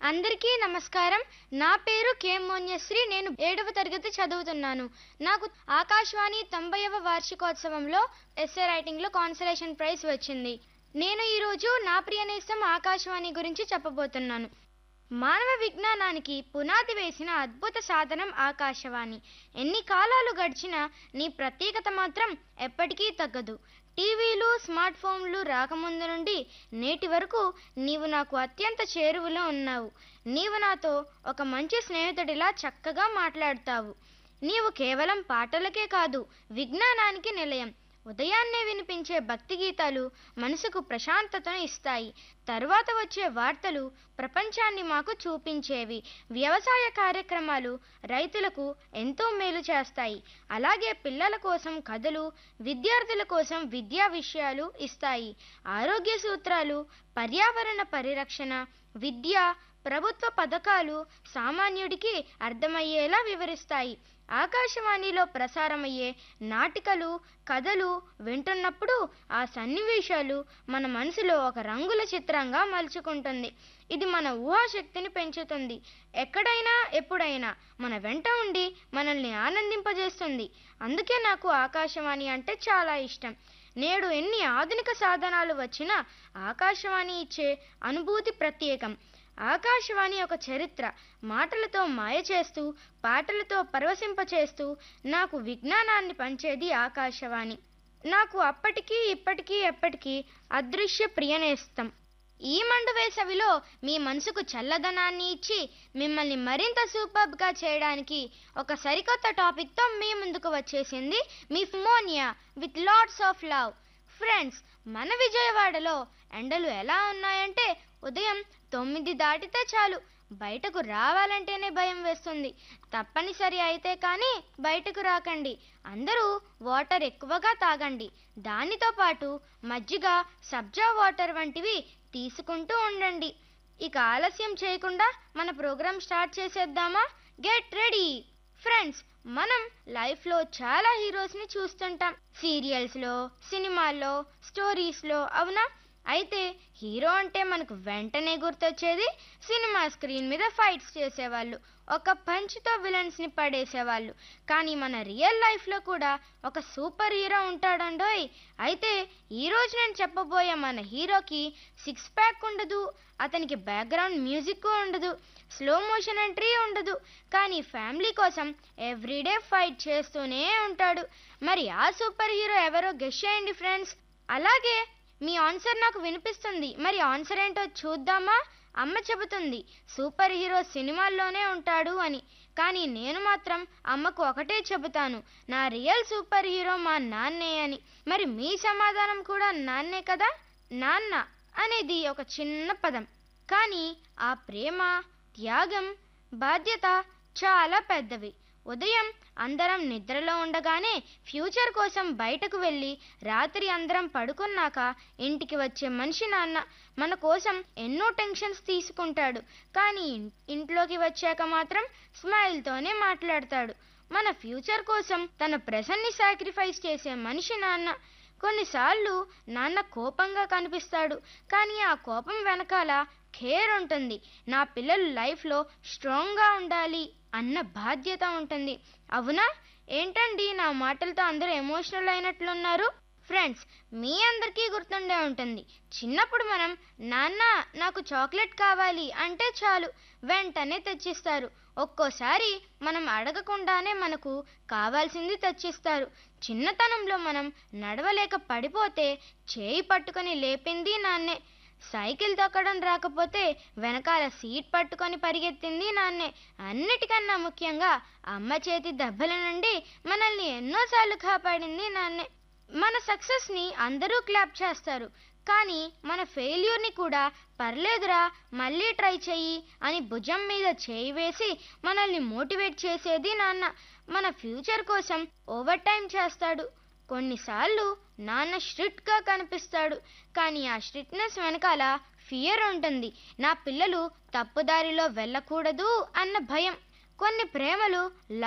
అందరికీ నమస్కారం నా పేరు కె మోన్యశ్రీ నేను ఏడవ తరగతి చదువుతున్నాను నాకు ఆకాశవాణి తొంభైవ వార్షికోత్సవంలో ఎస్ఏ రైటింగ్లో కాన్సలేషన్ ప్రైజ్ వచ్చింది నేను ఈరోజు నా ప్రియ నేస్తం ఆకాశవాణి గురించి చెప్పబోతున్నాను మానవ విజ్ఞానానికి పునాది వేసిన అద్భుత సాధనం ఆకాశవాణి ఎన్ని కాలాలు గడిచినా నీ ప్రత్యేకత మాత్రం ఎప్పటికీ తగ్గదు టీవీలు స్మార్ట్ ఫోన్లు రాకముందు నుండి నేటి వరకు నీవు నాకు అత్యంత చేరువలో ఉన్నావు నీవు నాతో ఒక మంచి స్నేహితుడిలా చక్కగా మాట్లాడతావు నీవు కేవలం పాటలకే కాదు విజ్ఞానానికి నిలయం ఉదయాన్నే వినిపించే భక్తి గీతాలు మనసుకు ప్రశాంతతను ఇస్తాయి తరువాత వచ్చే వార్తలు ప్రపంచాన్ని మాకు చూపించేవి వ్యవసాయ కార్యక్రమాలు రైతులకు ఎంతో మేలు చేస్తాయి అలాగే పిల్లల కోసం కథలు విద్యార్థుల కోసం విద్యా విషయాలు ఇస్తాయి ఆరోగ్య సూత్రాలు పర్యావరణ పరిరక్షణ విద్య ప్రభుత్వ పథకాలు సామాన్యుడికి అర్థమయ్యేలా వివరిస్తాయి ఆకాశవాణిలో ప్రసారమయ్యే నాటికలు కథలు వింటున్నప్పుడు ఆ సన్నివేశాలు మన మనసులో ఒక రంగుల చిత్రంగా మలుచుకుంటుంది ఇది మన ఊహాశక్తిని పెంచుతుంది ఎక్కడైనా ఎప్పుడైనా మన వెంట ఉండి మనల్ని ఆనందింపజేస్తుంది అందుకే నాకు ఆకాశవాణి అంటే చాలా ఇష్టం నేడు ఎన్ని ఆధునిక సాధనాలు వచ్చినా ఆకాశవాణి ఇచ్చే అనుభూతి ప్రత్యేకం ఆకాశవాణి ఒక చరిత్ర మాటలతో మాయ చేస్తూ పాటలతో పరవశింపచేస్తూ నాకు విజ్ఞానాన్ని పంచేది ఆకాశవాణి నాకు అప్పటికీ ఇప్పటికీ ఎప్పటికీ అదృశ్య ప్రియనేస్తం ఈ మండు వేసవిలో మీ మనసుకు చల్లదనాన్ని ఇచ్చి మిమ్మల్ని మరింత సూపర్బ్గా చేయడానికి ఒక సరికొత్త టాపిక్తో మీ ముందుకు వచ్చేసింది మీ ఫిమోనియా with lots of love friends మన విజయవాడలో ఎండలు ఎలా ఉన్నాయంటే ఉదయం తొమ్మిది దాటితే చాలు బయటకు రావాలంటేనే భయం వేస్తుంది తప్పనిసరి అయితే కానీ బయటకు రాకండి అందరూ వాటర్ ఎక్కువగా తాగండి దానితో పాటు మజ్జిగ సబ్జా వాటర్ వంటివి తీసుకుంటూ ఉండండి ఇక ఆలస్యం చేయకుండా మన ప్రోగ్రాం స్టార్ట్ చేసేద్దామా గెట్ రెడీ ఫ్రెండ్స్ మనం లైఫ్లో చాలా హీరోస్ని చూస్తుంటాం సీరియల్స్లో సినిమాల్లో స్టోరీస్లో అవునా అయితే హీరో అంటే మనకు వెంటనే గుర్తొచ్చేది సినిమా స్క్రీన్ మీద ఫైట్స్ చేసేవాళ్ళు ఒక పంచ్తో విలన్స్ని పడేసేవాళ్ళు కానీ మన రియల్ లైఫ్లో కూడా ఒక సూపర్ హీరో ఉంటాడండోయ్ అయితే ఈరోజు నేను చెప్పబోయే మన హీరోకి సిక్స్ ప్యాక్ ఉండదు అతనికి బ్యాక్గ్రౌండ్ మ్యూజిక్ ఉండదు స్లో మోషన్ ఎంట్రీ ఉండదు కానీ ఫ్యామిలీ కోసం ఎవ్రీడే ఫైట్ చేస్తూనే ఉంటాడు మరి ఆ సూపర్ హీరో ఎవరో గెస్ చేయండి ఫ్రెండ్స్ అలాగే మీ ఆన్సర్ నాకు వినిపిస్తుంది మరి ఆన్సర్ ఏంటో చూద్దామా అమ్మ చెబుతుంది సూపర్ హీరో సినిమాల్లోనే ఉంటాడు అని కానీ నేను మాత్రం అమ్మకు ఒకటే చెబుతాను నా రియల్ సూపర్ హీరో మా నాన్నే అని మరి మీ సమాధానం కూడా నాన్నే కదా నాన్న అనేది ఒక చిన్న పదం కానీ ఆ ప్రేమ త్యాగం బాధ్యత చాలా పెద్దవి ఉదయం అందరం నిద్రలో ఉండగానే ఫ్యూచర్ కోసం బయటకు వెళ్ళి రాత్రి అందరం పడుకున్నాక ఇంటికి వచ్చే మనిషి నాన్న మన కోసం ఎన్నో టెన్షన్స్ తీసుకుంటాడు కానీ ఇంట్లోకి వచ్చాక మాత్రం స్మైల్తోనే మాట్లాడతాడు మన ఫ్యూచర్ కోసం తన ప్రెజెంట్ని సాక్రిఫైస్ చేసే మనిషి నాన్న కొన్నిసార్లు నాన్న కోపంగా కనిపిస్తాడు కానీ ఆ కోపం వెనకాల కేర్ ఉంటుంది నా పిల్లలు లైఫ్లో స్ట్రాంగ్గా ఉండాలి అన్న బాధ్యత ఉంటుంది అవునా ఏంటండి నా మాటలతో అందరూ ఎమోషనల్ అయినట్లున్నారు ఫ్రెండ్స్ మీ అందరికీ గుర్తుండే ఉంటుంది చిన్నప్పుడు మనం నాన్న నాకు చాక్లెట్ కావాలి అంటే చాలు వెంటనే తెచ్చిస్తారు ఒక్కోసారి మనం అడగకుండానే మనకు కావాల్సింది తెచ్చిస్తారు చిన్నతనంలో మనం నడవలేక పడిపోతే చేయి పట్టుకొని లేపింది నాన్నే సైకిల్ తొక్కడం రాకపోతే వెనకాల సీట్ పట్టుకొని పరిగెత్తింది నాన్నే అన్నిటికన్నా ముఖ్యంగా అమ్మ చేతి దెబ్బల నుండి మనల్ని ఎన్నోసార్లు కాపాడింది నాన్నే మన సక్సెస్ని అందరూ క్లాప్ చేస్తారు కానీ మన ఫెయిల్యూర్ని కూడా పర్లేదురా మళ్ళీ ట్రై చెయ్యి అని భుజం మీద చేయి వేసి మనల్ని మోటివేట్ చేసేది నాన్న మన ఫ్యూచర్ కోసం ఓవర్ టైం చేస్తాడు కొన్నిసార్లు నాన్న స్ట్రిక్ట్గా కనిపిస్తాడు కానీ ఆ స్ట్రిక్ట్నెస్ వెనకాల ఫియర్ ఉంటుంది నా పిల్లలు తప్పుదారిలో వెళ్ళకూడదు అన్న భయం కొన్ని ప్రేమలు